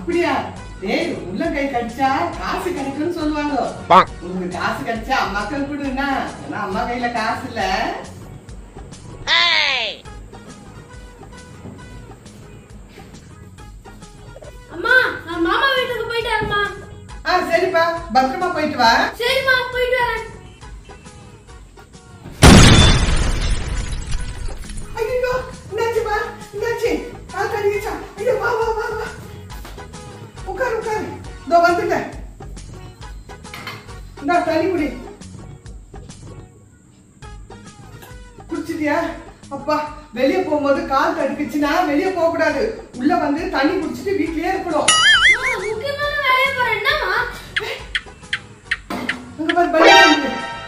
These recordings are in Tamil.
அப்படியா டேய் உள்ள கை கடிச்சா காசு கிடைக்கும்னு சொல்லுவாங்க உனக்கு காசு கிடைச்சா அம்மாக்கள் கொடுன்னா ஏன்னா அம்மா கையில காசு இல்ல அம்மா நான் மாமா வீட்டுக்கு போயிட்டு வரேம்மா ஆ சரிப்பா பத்திரமா போயிட்டு வா சரிம்மா போயிட்டு வரேன் ஐயோ என்னாச்சுப்பா என்னாச்சு கால் கடிக்கிச்சா ஐயோ வா வா வா வா உட்காரு உட்காரு இதோ வந்துட்டேன் இந்தா தண்ணி குடி குடிச்சிட்டியா அப்பா வெளிய போகும்போது கால் தடுக்குச்சுன்னா வெளிய போக கூடாது உள்ள வந்து தண்ணி குடிச்சிட்டு வீட்லயே இருக்கணும் அம்மா, நான் முக்கியமான வேலையா போறேன் என்னம்மா அங்க பாரு பள்ளி இருக்குது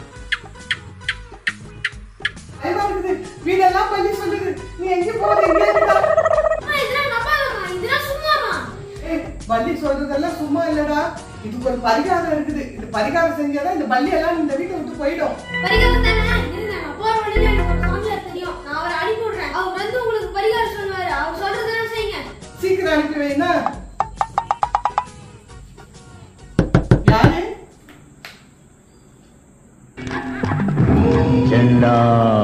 பயமா இருக்குது வீடெல்லாம் பள்ளி சொல்லுது நீ எங்க போகுது எங்க இருக்கா அம்மா இதெல்லாம் நம்பாதம்மா இதெல்லாம் சும்மாமா ஏய், பள்ளி சொல்றதெல்லாம் சும்மா இல்லடா இதுக்கு ஒரு பரிகாரம் இருக்குது இது பரிகாரம் செஞ்சாதான் இந்த பள்ளி எல்லாம் இந்த வீட்டை விட்டு போயிடும் பரிகாரம் தானே இருங்க நான் போற வழியில எனக்கு ஒரு சாமியார் தெரியும் நான் அவரை அனுப்பி விடுறேன் அவர் வந்து உங்களுக்கு பரிகாரம் சொல்லுவாரு அவர் சொல்றதெல்லாம் செய்யுங்க சீக்கிரம் அனுப்பி வைனா யாரு चंडा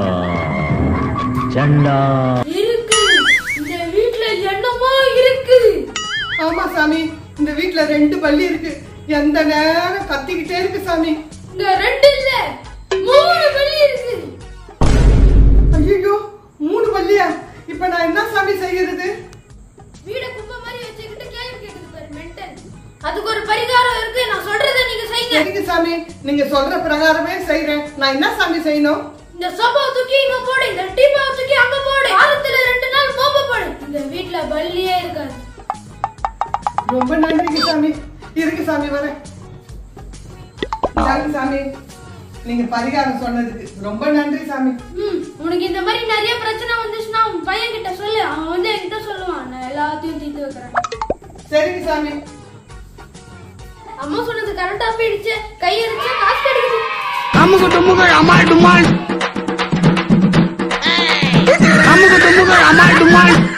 चंडा இருக்கு இந்த வீட்ல என்னமோ இருக்குது ஆமா சாமி இந்த வீட்ல ரெண்டு பள்ளி இருக்கு எந்த நேரம் கத்திக்கிட்டே இருக்கு சாமி இங்க ரெண்டு இல்ல மூணு வெளி இருக்கு ஐயோ மூணு பள்ளியா இப்ப நான் என்ன சாமி செய்யறது வீட குப்பை மாதிரி வச்சுக்கிட்டு கேள்வி கேக்குது பாரு மென்டல் அதுக்கு ஒரு பரிகாரம் இருக்கு நான் சொல்றதை நீங்க செய்யுங்க சரிங்க சாமி நீங்க சொல்ற பிரகாரமே செய்றேன் நான் என்ன சாமி செய்யணும் இந்த சோபாவை தூக்கி இங்க போடு இந்த டீப்பாவை தூக்கி அங்க போடு வாரத்துல ரெண்டு நாள் மோப்ப போடு இந்த வீட்ல பல்லியே இருக்காது ரொம்ப நன்றிங்க சாமி இருக்கு சாமி வரேன் இந்தாங்க சாமி நீங்க பரிகாரம் சொன்னதுக்கு ரொம்ப நன்றி சாமி ம் உனக்கு இந்த மாதிரி நிறைய பிரச்சனை வந்துச்சுன்னா உன் பையன் கிட்ட சொல்லு அவன் வந்து என்கிட்ட சொல்லுவான் நான் எல்லாத்தையும் தீர்த்து வைக்கிறேன் சரிங்க சாமி அம்மா சொன்னது கரெக்டா போயிடுச்சு கை அடிச்சா காசு கிடைக்குது அமுக டுமுக அமால் டுமால் அமுக டுமுக அமால் டுமால்